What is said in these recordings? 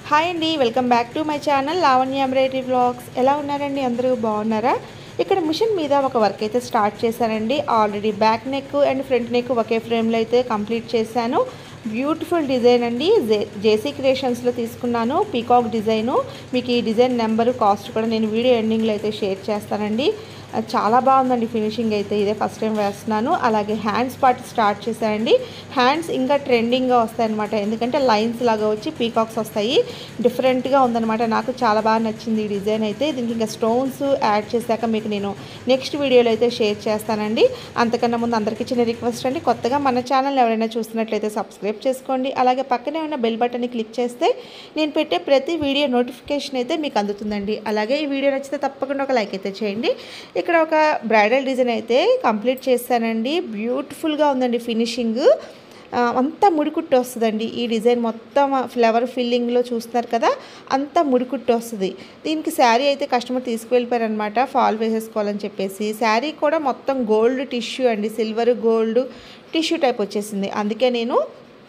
hi అండి welcome back to my channel Lavanya embroidery vlogs ఎలా ఉన్నారండి అందరూ బాగున్నారా ఇక్కడ మిషన్ మీద ఒక వర్క్ అయితే స్టార్ట్ చేశానండి already back neck and front neck ఒకే ఫ్రేమ్లో అయితే కంప్లీట్ చేశాను బ్యూటిఫుల్ డిజైన్ అండి జే జేసీ క్రియేషన్స్లో తీసుకున్నాను పీకాక్ డిజైను మీకు ఈ డిజైన్ నెంబరు కాస్ట్ కూడా నేను వీడియో ఎండింగ్లో అయితే షేర్ చేస్తానండి చాలా బాగుందండి ఫినిషింగ్ అయితే ఇదే ఫస్ట్ టైం వేస్తున్నాను అలాగే హ్యాండ్స్ పార్ట్ స్టార్ట్ చేశానండి హ్యాండ్స్ ఇంకా ట్రెండింగ్గా వస్తాయన్నమాట ఎందుకంటే లైన్స్ లాగా వచ్చి పీకాక్స్ వస్తాయి డిఫరెంట్గా ఉందన్నమాట నాకు చాలా బాగా నచ్చింది ఈ డిజైన్ అయితే దీనికి ఇంకా స్టోన్స్ యాడ్ చేశాక మీకు నేను నెక్స్ట్ వీడియోలో అయితే షేర్ చేస్తానండి అంతకన్నా ముందు అందరికీ చిన్న రిక్వెస్ట్ అండి కొత్తగా మన ఛానల్ ఎవరైనా చూస్తున్నట్లయితే సబ్స్క్రైబ్ చేసుకోండి అలాగే పక్కనే ఉన్న బెల్ బటన్ని క్లిక్ చేస్తే నేను పెట్టే ప్రతి వీడియో నోటిఫికేషన్ అయితే మీకు అందుతుందండి అలాగే ఈ వీడియో నచ్చితే తప్పకుండా ఒక లైక్ అయితే చేయండి ఇక్కడ ఒక బ్రైడల్ డిజైన్ అయితే కంప్లీట్ చేస్తానండి బ్యూటిఫుల్గా ఉందండి ఫినిషింగ్ ఆ, అంతా ముడికుట్టు వస్తుందండి ఈ డిజైన్ మొత్తం ఫ్లవర్ ఫిల్లింగ్లో చూస్తున్నారు కదా అంతా ముడికుట్టు వస్తుంది దీనికి శారీ అయితే కస్టమర్ తీసుకువెళ్ళిపోయారనమాట ఫాల్ వేసేసుకోవాలని చెప్పేసి శారీ కూడా మొత్తం గోల్డ్ టిష్యూ అండి సిల్వర్ గోల్డ్ టిష్యూ టైప్ వచ్చేసింది అందుకే నేను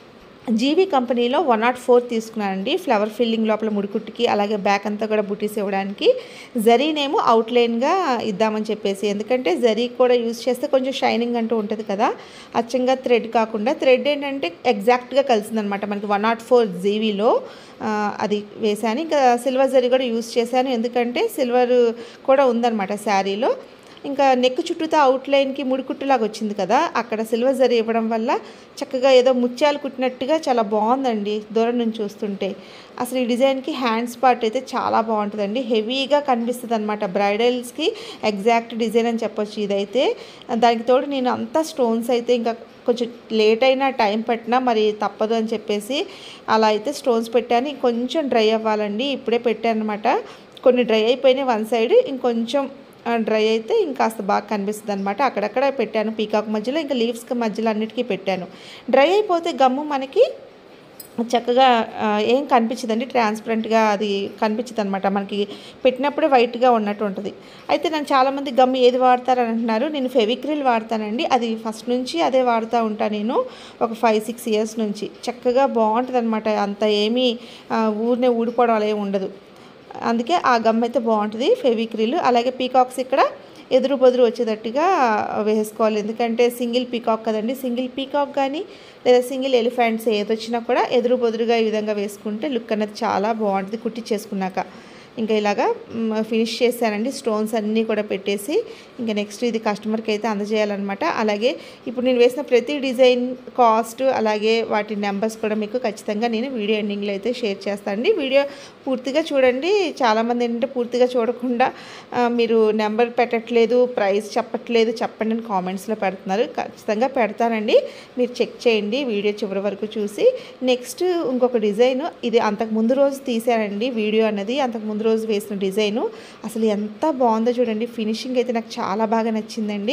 జీవీ కంపెనీలో వన్ నాట్ ఫోర్ తీసుకున్నానండి ఫ్లవర్ ఫిల్లింగ్ లోపల ముడికుట్టుకి అలాగే బ్యాక్ అంతా కూడా బుటీస్ ఇవ్వడానికి జరీనేమో అవుట్లైన్గా ఇద్దామని చెప్పేసి ఎందుకంటే జరీ కూడా యూజ్ చేస్తే కొంచెం షైనింగ్ అంటూ ఉంటుంది కదా అచ్చంగా థ్రెడ్ కాకుండా థ్రెడ్ ఏంటంటే ఎగ్జాక్ట్గా కలిసిందనమాట మనకి వన్ నాట్ ఫోర్ జీవీలో అది వేశాను ఇంకా సిల్వర్ జరీ కూడా యూజ్ చేశాను ఎందుకంటే సిల్వర్ కూడా ఉందన్నమాట శారీలో ఇంకా నెక్ చుట్టూతో అవుట్లైన్కి ముడికుట్టులాగా వచ్చింది కదా అక్కడ సిల్వర్ జరీ ఇవ్వడం వల్ల చక్కగా ఏదో ముత్యాలు కుట్టినట్టుగా చాలా బాగుందండి దూరం నుంచి చూస్తుంటే అసలు ఈ డిజైన్కి హ్యాండ్స్ పార్ట్ అయితే చాలా బాగుంటుందండి హెవీగా కనిపిస్తుంది అనమాట బ్రైడల్స్కి ఎగ్జాక్ట్ డిజైన్ అని చెప్పొచ్చు ఇదైతే దానికి తోడు నేను అంతా స్టోన్స్ అయితే ఇంకా కొంచెం లేట్ అయినా టైం పట్టినా మరి తప్పదు అని చెప్పేసి అలా అయితే స్టోన్స్ పెట్టాను ఇంకొంచెం డ్రై అవ్వాలండి ఇప్పుడే పెట్టాను అనమాట కొన్ని డ్రై అయిపోయినాయి వన్ సైడ్ ఇంకొంచెం డ్రై అయితే ఇంకాస్త బాగా కనిపిస్తుంది అనమాట అక్కడక్కడ పెట్టాను పీకాక్ మధ్యలో ఇంకా లీవ్స్కి మధ్యలో అన్నిటికీ పెట్టాను డ్రై అయిపోతే గమ్ము మనకి చక్కగా ఆ, ఏం కనిపించదండి ట్రాన్స్పరెంట్గా అది కనిపించదు అనమాట మనకి పెట్టినప్పుడే వైట్గా ఉన్నట్టు ఉంటుంది అయితే నేను చాలామంది గమ్ ఏది వాడతారని అంటున్నారు నేను ఫెవిక్రిల్ వాడతానండి అది ఫస్ట్ నుంచి అదే వాడుతూ ఉంటాను నేను ఒక ఫైవ్ సిక్స్ ఇయర్స్ నుంచి చక్కగా బాగుంటుంది అనమాట అంత ఏమీ ఆ, ఊరినే ఊడిపోవడం అలా ఏమి ఉండదు అందుకే ఆ గమ్ అయితే బాగుంటుంది ఫెవిక్రిల్ అలాగే పీకాక్స్ ఇక్కడ ఎదురు బదురు వచ్చేటట్టుగా వేసుకోవాలి ఎందుకంటే సింగిల్ పీకాక్ కదండి సింగిల్ పీకాక్ కానీ లేదా సింగిల్ ఎలిఫెంట్స్ ఏది వచ్చినా కూడా ఎదురు బదురుగా ఈ విధంగా వేసుకుంటే లుక్ అనేది చాలా బాగుంటుంది కుట్టించేసుకున్నాక ఇంకా ఇలాగా మ్, ఫినిష్ చేశానండి స్టోన్స్ అన్నీ కూడా పెట్టేసి ఇంకా నెక్స్ట్ ఇది కస్టమర్కి అయితే అందజేయాలన్నమాట అలాగే ఇప్పుడు నేను వేసిన ప్రతి డిజైన్ కాస్ట్ అలాగే వాటి నెంబర్స్ కూడా మీకు ఖచ్చితంగా నేను వీడియో ఎండింగ్లో అయితే షేర్ చేస్తానండి వీడియో పూర్తిగా చూడండి చాలామంది ఏంటంటే పూర్తిగా చూడకుండా ఆ, మీరు నెంబర్ పెట్టట్లేదు ప్రైస్ చెప్పట్లేదు చెప్పండి అని కామెంట్స్లో పెడుతున్నారు ఖచ్చితంగా పెడతానండి మీరు చెక్ చేయండి వీడియో చివరి వరకు చూసి నెక్స్ట్ ఇంకొక డిజైన్ ఇది అంతకు ముందు రోజు తీసానండి వీడియో అన్నది అంతకు ముందు రోజు వేసిన డిజైను అసలు ఎంత బాగుందో చూడండి ఫినిషింగ్ అయితే నాకు చాలా బాగా నచ్చిందండి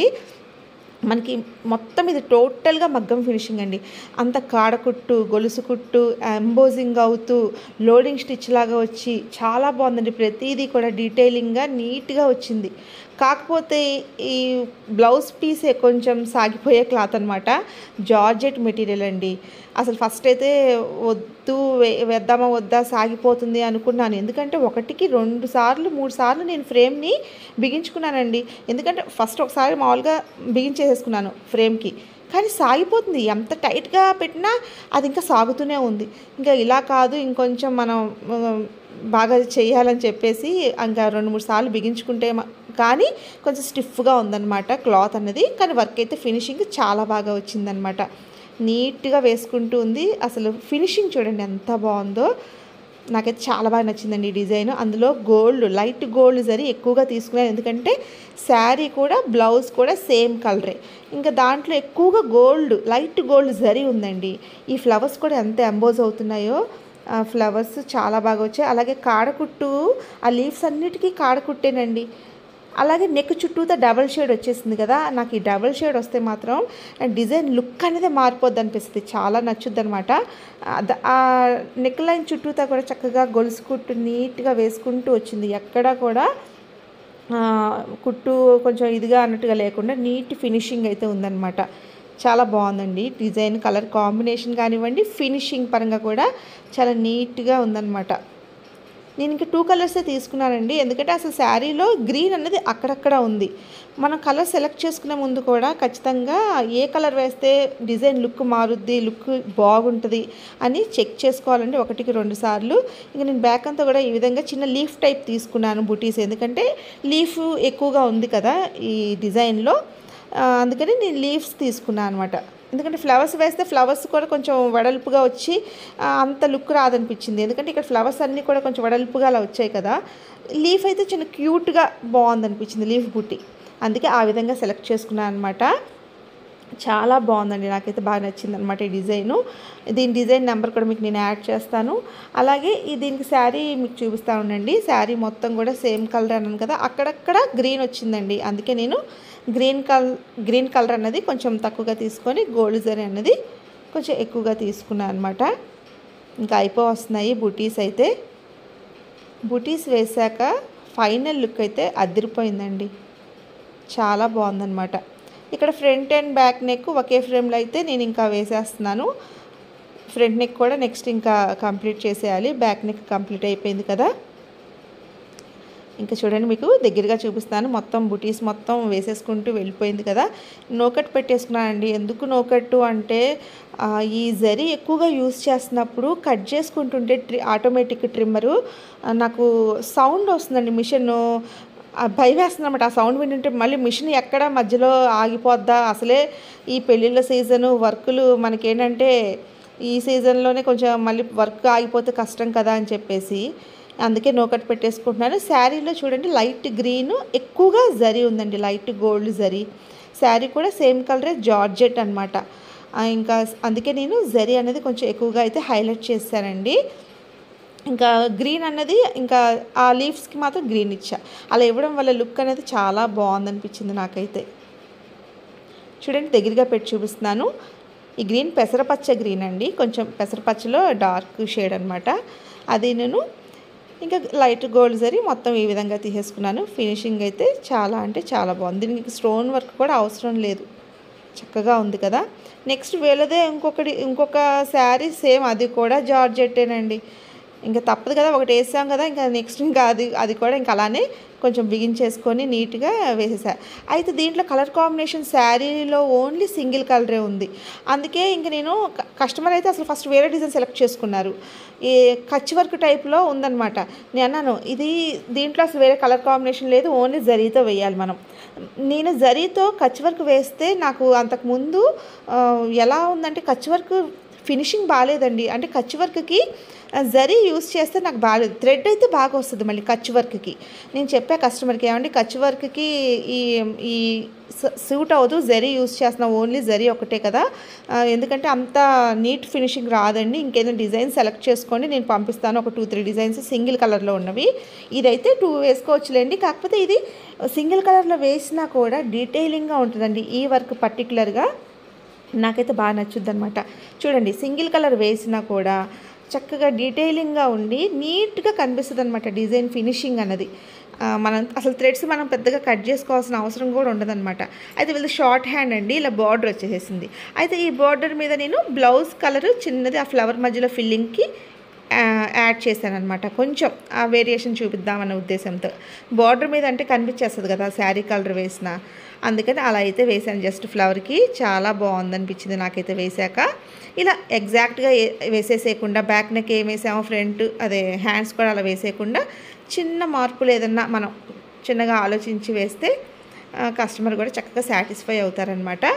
మనకి మొత్తం ఇది టోటల్గా మగ్గం ఫినిషింగ్ అండి అంత కాడకుట్టు గొలుసు కుట్టు ఎంబోజింగ్ అవుతూ లోడింగ్ స్టిచ్ లాగా వచ్చి చాలా బాగుందండి ప్రతిదీ కూడా డీటెయిలింగ్గా నీట్గా వచ్చింది కాకపోతే ఈ బ్లౌజ్ పీసే కొంచెం సాగిపోయే క్లాత్ అనమాట జార్జెట్ మెటీరియల్ అండి అసలు ఫస్ట్ అయితే వద్దు వే- వేద్దామా వద్దా సాగిపోతుంది అనుకున్నాను ఎందుకంటే ఒకటికి రెండు సార్లు మూడు సార్లు నేను ఫ్రేమ్ని బిగించుకున్నానండి ఎందుకంటే ఫస్ట్ ఒకసారి మామూలుగా బిగించేసేసుకున్నాను ఫ్రేమ్కి కానీ సాగిపోతుంది ఎంత టైట్గా పెట్టినా అది ఇంకా సాగుతూనే ఉంది ఇంకా ఇలా కాదు ఇంకొంచెం మనం ఆ, బాగా చేయాలని చెప్పేసి ఇంకా రెండు మూడు సార్లు బిగించుకుంటే మ- కానీ కొంచెం స్టిఫ్గా ఉందన్నమాట క్లాత్ అన్నది కానీ వర్క్ అయితే ఫినిషింగ్ చాలా బాగా వచ్చిందనమాట నీట్గా వేసుకుంటూ ఉంది అసలు ఫినిషింగ్ చూడండి ఎంత బాగుందో నాకైతే చాలా బాగా నచ్చిందండి ఈ డిజైన్ అందులో గోల్డ్ లైట్ గోల్డ్ జరీ ఎక్కువగా తీసుకున్నాను ఎందుకంటే శారీ కూడా బ్లౌజ్ కూడా సేమ్ కలరే ఇంకా దాంట్లో ఎక్కువగా గోల్డ్ లైట్ గోల్డ్ జరీ ఉందండి ఈ ఫ్లవర్స్ కూడా ఎంత ఎంబోజ్ అవుతున్నాయో ఆ ఫ్లవర్స్ చాలా బాగా వచ్చాయి అలాగే కాడకుట్టు ఆ లీవ్స్ అన్నిటికీ కాడకుట్టేనండి అలాగే నెక్ చుట్టూతో డబల్ షేడ్ వచ్చేసింది కదా నాకు ఈ డబల్ షేడ్ వస్తే మాత్రం డిజైన్ లుక్ అనేది మారిపోద్ది అనిపిస్తుంది చాలా నచ్చుద్ది అనమాట ఆ నెక్ లైన్ చుట్టూతా కూడా చక్కగా గొలుసు కుట్టు నీట్గా వేసుకుంటూ వచ్చింది ఎక్కడా కూడా ఆ, కుట్టు కొంచెం ఇదిగా అన్నట్టుగా లేకుండా నీట్ ఫినిషింగ్ అయితే ఉందన్నమాట చాలా బాగుందండి డిజైన్ కలర్ కాంబినేషన్ కానివ్వండి ఫినిషింగ్ పరంగా కూడా చాలా నీట్గా ఉందన్నమాట నేను ఇంకా టూ కలర్సే తీసుకున్నానండి ఎందుకంటే అసలు శారీలో గ్రీన్ అనేది అక్కడక్కడ ఉంది మనం కలర్ సెలెక్ట్ చేసుకునే ముందు కూడా ఖచ్చితంగా ఏ కలర్ వేస్తే డిజైన్ లుక్ మారుద్ది లుక్ బాగుంటుంది అని చెక్ చేసుకోవాలండి ఒకటికి రెండు సార్లు ఇంకా నేను బ్యాక్ అంతా కూడా ఈ విధంగా చిన్న లీఫ్ టైప్ తీసుకున్నాను బుటీస్ ఎందుకంటే లీఫ్ ఎక్కువగా ఉంది కదా ఈ డిజైన్లో ఆ, అందుకని నేను లీవ్స్ తీసుకున్నాను అనమాట ఎందుకంటే ఫ్లవర్స్ వేస్తే ఫ్లవర్స్ కూడా కొంచెం వెడల్పుగా వచ్చి ఆ, అంత లుక్ రాదనిపించింది ఎందుకంటే ఇక్కడ ఫ్లవర్స్ అన్నీ కూడా కొంచెం వెడల్పుగా అలా వచ్చాయి కదా లీఫ్ అయితే చిన్న క్యూట్గా బాగుందనిపించింది లీఫ్ బుట్టి అందుకే ఆ విధంగా సెలెక్ట్ చేసుకున్నాను అనమాట చాలా బాగుందండి నాకైతే బాగా నచ్చింది అనమాట ఈ డిజైను దీని డిజైన్ నెంబర్ కూడా మీకు నేను యాడ్ చేస్తాను అలాగే ఈ దీనికి శారీ మీకు చూపిస్తా ఉండండి శారీ మొత్తం కూడా సేమ్ కలర్ అన్నాను కదా అక్కడక్కడ గ్రీన్ వచ్చిందండి అందుకే నేను గ్రీన్ కలర్ గ్రీన్ కలర్ అన్నది కొంచెం తక్కువగా తీసుకొని గోల్డ్ జరీ అన్నది కొంచెం ఎక్కువగా తీసుకున్నాను అనమాట ఇంకా అయిపో వస్తున్నాయి బుటీస్ అయితే బుటీస్ వేశాక ఫైనల్ లుక్ అయితే అదిరిపోయిందండి చాలా బాగుందన్నమాట ఇక్కడ ఫ్రంట్ అండ్ బ్యాక్ నెక్ ఒకే ఫ్రేమ్లో అయితే నేను ఇంకా వేసేస్తున్నాను ఫ్రంట్ నెక్ కూడా నెక్స్ట్ ఇంకా కంప్లీట్ చేసేయాలి బ్యాక్ నెక్ కంప్లీట్ అయిపోయింది కదా ఇంకా చూడండి మీకు దగ్గరగా చూపిస్తాను మొత్తం బుటీస్ మొత్తం వేసేసుకుంటూ వెళ్ళిపోయింది కదా నోకట్ పెట్టేసుకున్నానండి ఎందుకు నోకట్టు అంటే ఆ, ఈ జరీ ఎక్కువగా యూస్ చేస్తున్నప్పుడు కట్ చేసుకుంటుంటే ట్రి ఆటోమేటిక్ ట్రిమ్మరు ఆ, నాకు సౌండ్ వస్తుందండి మిషన్ భయం వేస్తుంది అనమాట ఆ సౌండ్ వింటుంటే మళ్ళీ మిషన్ ఎక్కడ మధ్యలో ఆగిపోద్దా అసలే ఈ పెళ్ళిళ్ళ సీజను వర్కులు మనకేంటంటే ఈ సీజన్లోనే కొంచెం మళ్ళీ వర్క్ ఆగిపోతే కష్టం కదా అని చెప్పేసి అందుకే నోకట్ పెట్టేసుకుంటున్నాను శారీలో చూడండి లైట్ గ్రీన్ ఎక్కువగా జరీ ఉందండి లైట్ గోల్డ్ జరీ శారీ కూడా సేమ్ కలరే జార్జెట్ అనమాట ఇంకా అందుకే నేను జరీ అనేది కొంచెం ఎక్కువగా అయితే హైలైట్ చేశానండి ఇంకా గ్రీన్ అన్నది ఇంకా ఆ లీవ్స్కి మాత్రం గ్రీన్ ఇచ్చా అలా ఇవ్వడం వల్ల లుక్ అనేది చాలా బాగుందనిపించింది నాకైతే చూడండి దగ్గరగా పెట్టి చూపిస్తున్నాను ఈ గ్రీన్ పెసరపచ్చ గ్రీన్ అండి కొంచెం పెసరపచ్చలో డార్క్ షేడ్ అనమాట అది నేను ఇంకా లైట్ గోల్డ్ జరీ మొత్తం ఈ విధంగా తీసేసుకున్నాను ఫినిషింగ్ అయితే చాలా అంటే చాలా బాగుంది దీనికి స్టోన్ వర్క్ కూడా అవసరం లేదు చక్కగా ఉంది కదా నెక్స్ట్ వేళదే ఇంకొకటి ఇంకొక శారీ సేమ్ అది కూడా జార్జెట్టేనండి ఇంకా తప్పదు కదా ఒకటి వేసాం కదా ఇంకా నెక్స్ట్ ఇంకా అది అది కూడా ఇంకా అలానే కొంచెం బిగించేసుకొని నీట్గా వేసేసా అయితే దీంట్లో కలర్ కాంబినేషన్ శారీలో ఓన్లీ సింగిల్ కలరే ఉంది అందుకే ఇంక నేను క- కస్టమర్ అయితే అసలు ఫస్ట్ వేరే డిజైన్ సెలెక్ట్ చేసుకున్నారు ఈ కచ్ వర్క్ టైప్లో ఉందన్నమాట నేను అన్నాను ఇది దీంట్లో అసలు వేరే కలర్ కాంబినేషన్ లేదు ఓన్లీ జరీతో వేయాలి మనం నేను జరీతో కచ్ వర్క్ వేస్తే నాకు అంతకుముందు ఆ, ఎలా ఉందంటే కచ్ వర్క్ ఫినిషింగ్ బాగాలేదండి అంటే కచ్ వర్క్కి ఆ, జరీ యూస్ చేస్తే నాకు బాగాలేదు థ్రెడ్ అయితే బాగా వస్తుంది మళ్ళీ కచ్ వర్క్కి నేను చెప్పా కస్టమర్కి ఏమండి కచ్ వర్క్కి ఈ ఈ సూట్ అవ్వదు జరీ యూస్ చేస్తున్నాం ఓన్లీ జరీ ఒకటే కదా ఆ, ఎందుకంటే అంత నీట్ ఫినిషింగ్ రాదండి ఇంకేదైనా డిజైన్ సెలెక్ట్ చేసుకొని నేను పంపిస్తాను ఒక టూ త్రీ డిజైన్స్ సింగిల్ కలర్లో ఉన్నవి ఇదైతే టూ వేసుకోవచ్చులేండి కాకపోతే ఇది సింగిల్ కలర్లో వేసినా కూడా డీటెయిలింగ్గా ఉంటుందండి ఈ వర్క్ పర్టికులర్గా నాకైతే బాగా నచ్చుద్ది అనమాట చూడండి సింగిల్ కలర్ వేసినా కూడా చక్కగా డీటెయిలింగ్గా ఉండి నీట్గా కనిపిస్తుంది అనమాట డిజైన్ ఫినిషింగ్ అన్నది ఆ, మనం అసలు థ్రెడ్స్ మనం పెద్దగా కట్ చేసుకోవాల్సిన అవసరం కూడా ఉండదన్నమాట అయితే వీళ్ళు షార్ట్ హ్యాండ్ అండి ఇలా బార్డర్ వచ్చేసేసింది అయితే ఈ బార్డర్ మీద నేను బ్లౌజ్ కలర్ చిన్నది ఆ ఫ్లవర్ మధ్యలో ఫిల్లింగ్కి యాడ్ చేశాను అనమాట కొంచెం ఆ వేరియేషన్ చూపిద్దామన్న ఉద్దేశంతో బార్డర్ మీద అంటే కనిపించేస్తుంది కదా శారీ కలర్ వేసిన అందుకని అలా అయితే వేసాను జస్ట్ ఫ్లవర్కి చాలా బాగుందనిపించింది నాకైతే వేసాక ఇలా ఎగ్జాక్ట్గా ఏ- వేసేసేయకుండా బ్యాక్ నెక్ ఏం వేసామో ఫ్రంట్ అదే హ్యాండ్స్ కూడా అలా వేసేయకుండా చిన్న మార్పులు ఏదన్నా మనం చిన్నగా ఆలోచించి వేస్తే కస్టమర్ కూడా చక్కగా సాటిస్ఫై అవుతారనమాట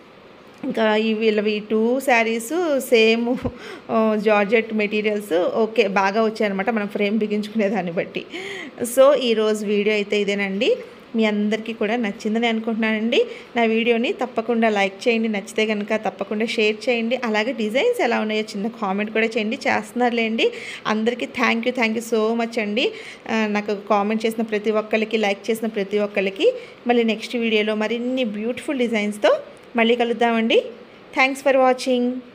ఇంకా ఈ వీళ్ళవి two saris same georgette materials okay బాగా వచ్చాయన్నమాట మనం ఫ్రేమ్ బిగించుకునే దాన్ని బట్టి సో ఈరోజు వీడియో అయితే ఇదేనండి మీ అందరికీ కూడా నచ్చిందని అనుకుంటున్నానండి నా వీడియోని తప్పకుండా లైక్ చేయండి నచ్చితే కనుక తప్పకుండా షేర్ చేయండి అలాగే డిజైన్స్ ఎలా ఉన్నాయో చిన్న కామెంట్ కూడా చేయండి చేస్తున్నారులేండి అందరికీ thank you thank you so much అండి ఆ, నాకు కామెంట్ చేసిన ప్రతి ఒక్కరికి లైక్ చేసిన ప్రతి ఒక్కరికి మళ్ళీ నెక్స్ట్ వీడియోలో మరిన్ని బ్యూటిఫుల్ డిజైన్స్తో మళ్ళీ కలుద్దామండి థ్యాంక్స్ ఫర్ వాచింగ్